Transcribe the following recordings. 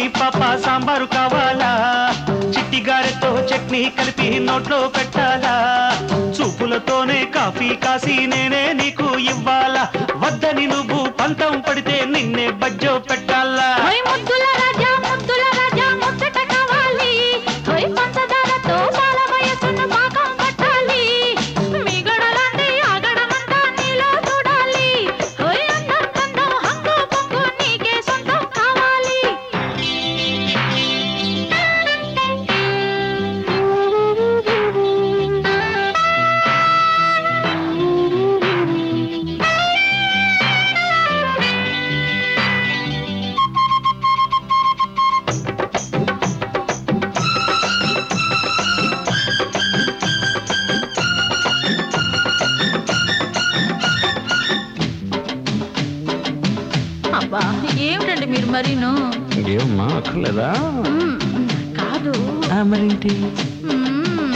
పాప సాంబారు కావాలా చిట్టి గారెతో చట్నీ కలిపి నోట్లో పెట్టాలా చూపులతోనే కాఫీ కాసి నేనే నీకు ఇవ్వాలా వద్దని నువ్వు పంతం పడితే నిన్నే బజ్జో పెట్టాలా ఓయ్ ముద్దుల రాజా ముద్దుల రాజా ముచ్చట కావాలి ఓయ్ పంచదారతో పాల వయసును పాకం పట్టాలి మిగడలాంటి ఆగడమంతా నీలో చూడాలి ఓయ్ అందం అందం హంగు పొంగు నీకే సొంతం కావాలి అబ్బా ఏమిటండి మీరు మరీను ఏమమ్మా అక్కర్లేదా మ్మ్, కాదు మరేంటి మ్మ్.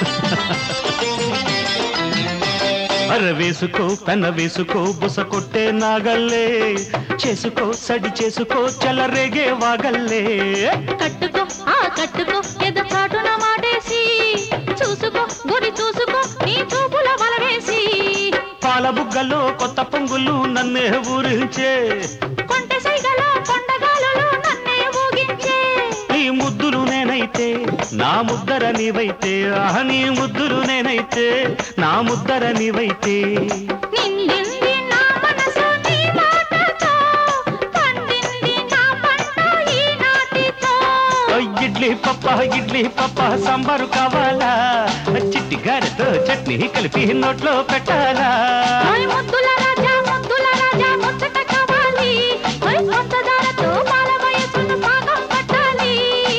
అర వేసుకో పెన వేసుకో బుస కొట్టే నాగల్లే చేసుకో సడి చేసుకో చలరేగే వాగల్లే కట్టుకో ఆ కట్టుకో ఎద చాటున మాటేసి చూసుకో గురి చూసుకో నీ చూపుల వలవేసి పాల బుగ్గలో కొత్త పొంగులు నన్నే ఊరించే కొంటె సైగలో కొండగాలలో నన్నే ఊగించే నీ ముద్దులు నేనైతే నా ముద్దర నీవైతే ఆహ నీ ముద్దులు నేనైతే నా ముద్దర నీవైతే నిండింది నా మనసు నీ మాటతో పండింది నా పంట ఈ నాటితో ఓ ఇడ్లీ పప్ప ఇడ్లీ పప్ప సాంబారు కావాలా చిట్టి గారెతో చట్నీ కలిపి నోట్లో పెట్టాలా ఓయ్ ముద్దుల రాజా ముద్దుల రాజా ముచ్చట కావాలి ఓయ్ పంచదారతో పాల వయసును పాకం పట్టాలి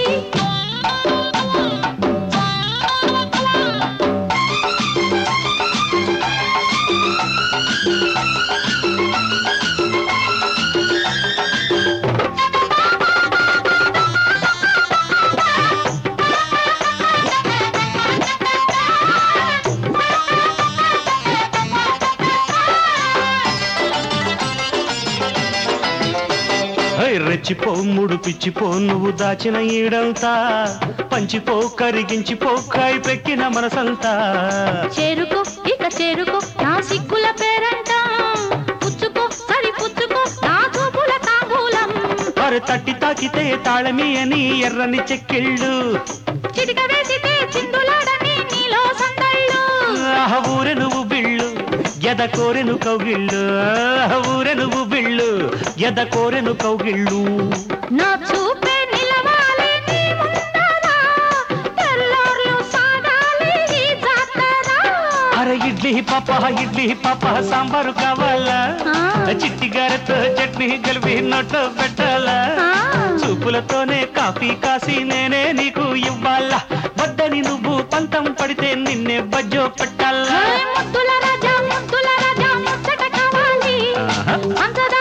హై, రెచ్చిపో ముడు పిచ్చిపో నువ్వు దాచిన ఈడంతా పంచిపో కరిగించిపో కాయి పెక్కిన మనసంతా చేరుకో ఇక చేరుకో నా సిగ్గుల పేరంట పుచ్చుకో సరి పుచ్చుకో నా చూపుల తాంబూలం మరి తట్టి తాకితే తాళమి అని ఎర్రని చెక్కిళ్ళు చిటిక వేసితే చిందులాడని నీలో సందళ్ళు ఆహ ఊరె నువ్వు బిళ్ళు ఎద కోరెను కౌగిళ్ళు ఆహ ఊరె నువ్వు బిళ్ళు ఎద కోరెను కౌగిళ్ళు నా చూపే నిలవాలి నీ ముందర తెల్లార్లు సాగాలి ఈ జాతర అరే ఇడ్లీ పాప ఇడ్లీ పాప సాంబారు కావాలా ఆ. చిట్టి గారెతో చట్నీ కలిపి నోట్లో పెట్టాలా ఆ. చూపులతోనే కాఫీ కాసి నేనే నీకు ఇవ్వాలా వద్దని నువ్వు పంతం పడితే నిన్నే బజ్జో పెట్టాలా ఓయ్ ముద్దుల రాజా ముద్దుల రాజా ముచ్చట కావాలి ఆహా. పంచదార